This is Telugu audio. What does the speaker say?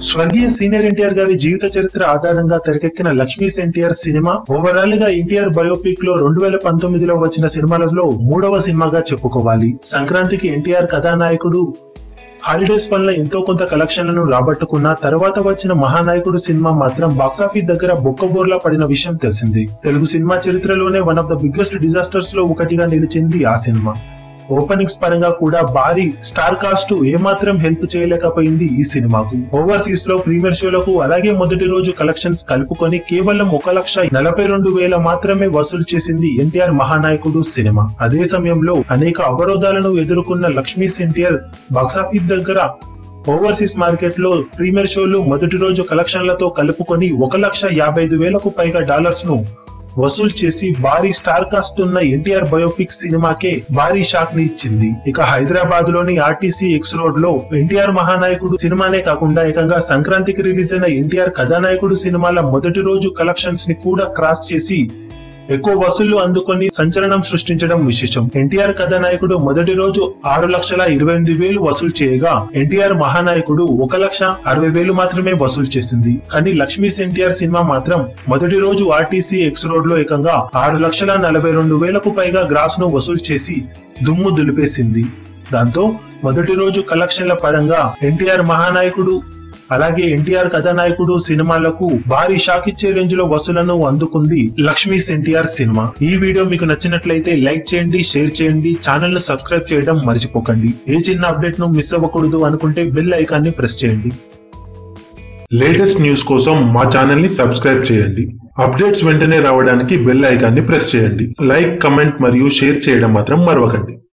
స్వర్గీయ సీనియర్ ఎన్టీఆర్ గారి జీవిత చరిత్ర ఆధారంగా తెరకెక్కిన లక్ష్మీస్ ఎన్టీఆర్ సినిమా ఓవరాల్ గా ఎన్టీఆర్ బయోపిక్ లో రెండు వేల పంతొమ్మిదిలో వచ్చిన సినిమాలలో మూడవ సినిమాగా చెప్పుకోవాలి సంక్రాంతికి ఎన్టీఆర్ కథానాయకుడు హాలిడేస్ వల్ల ఎంతో కొంత కలెక్షన్లను రాబట్టుకున్న తర్వాత వచ్చిన మహానాయకుడు సినిమా మాత్రం బాక్సాఫీస్ దగ్గర బొక్కబోర్లా పడిన విషయం తెలిసింది తెలుగు సినిమా చరిత్రలోనే one of the biggest disasters లో ఒకటిగా నిలిచింది ఆ సినిమా ఓపెనింగ్స్ పరంగా కూడా భారీ స్టార్ కాస్ట్ ఏమాత్రం హెల్ప్ చేయలేకపోయింది ఈ సినిమాకు ఓవర్సీస్ లో ప్రీమియర్ షోలకు అలాగే మొదటి రోజు కలెక్షన్స్ కలుపుకొని కేవలం ఒక లక్ష నలభై రెండు వేల మాత్రమే వసూలు చేసింది ఎన్టీఆర్ మహానాయకుడు సినిమా అదే సమయంలో అనేక అవరోధాలను ఎదుర్కొన్న లక్ష్మీస్ ఎన్టీఆర్ బాక్సాఫీస్ దగ్గర ఓవర్సీస్ మార్కెట్ లో ప్రీమియర్ షోలు మొదటి రోజు కలెక్షన్లతో కలుపుకొని ఒక లక్ష యాభై ఐదు వేలకు పైగా డాలర్స్ ను వసూలు చేసి భారీ స్టార్ కాస్ట్ ఉన్న ఎన్టీఆర్ బయోపిక్ సినిమాకే భారీ షాక్ ని ఇచ్చింది ఇక హైదరాబాద్ లోని ఆర్టీసీ ఎక్స్ రోడ్ లో ఎన్టీఆర్ మహానాయకుడు సినిమానే కాకుండా ఏకంగా సంక్రాంతికి రిలీజ్ అయిన ఎన్టీఆర్ కథానాయకుడు సినిమాల మొదటి రోజు కలెక్షన్స్ ని కూడా క్రాస్ చేసి ఎక్కువ వసూళ్లు అందుకొని సంచలనం సృష్టించడం విశేషం ఎన్టీఆర్ కథానాయకుడు మొదటి రోజు ఆరు లక్షల ఇరవై ఎనిమిది వేలు వసూలు చేయగా ఎన్టీఆర్ మహానాయకుడు ఒక లక్ష అరవై వేలు మాత్రమే వసూలు చేసింది కానీ లక్ష్మీస్ ఎన్టీఆర్ సినిమా మాత్రం మొదటి రోజు ఆర్టీసీ ఎక్స్ రోడ్ లో ఏకంగా ఆరు లక్షల నలభై రెండు వేలకు పైగా గ్రాస్ ను వసూలు చేసి దుమ్ము దులిపేసింది దాంతో మొదటి రోజు కలెక్షన్ల పరంగా ఎన్టీఆర్ మహానాయకుడు అలాగే ఎన్టీఆర్ కథానాయకుడు సినిమాలకు భారీ షాక్ ఇచ్చే రేంజ్ లో వసూలను అందుకుంది లక్ష్మీస్ ఎన్టీఆర్ సినిమా ఈ వీడియో మీకు నచ్చినట్లయితే లైక్ చేయండి షేర్ చేయండి ఛానల్ ను సబ్స్క్రైబ్ చేయడం మర్చిపోకండి ఏ చిన్న అప్డేట్ ను మిస్ అవ్వకూడదు అనుకుంటే బెల్ ఐకాన్ ని ప్రెస్ చేయండి లేటెస్ట్ న్యూస్ కోసం మా ఛానల్ ని సబ్స్క్రైబ్ చేయండి అప్డేట్స్ వెంటనే రావడానికి బెల్ ఐకాన్ ని ప్రెస్ చేయండి లైక్ కమెంట్ మరియు షేర్ చేయడం మాత్రం మరవకండి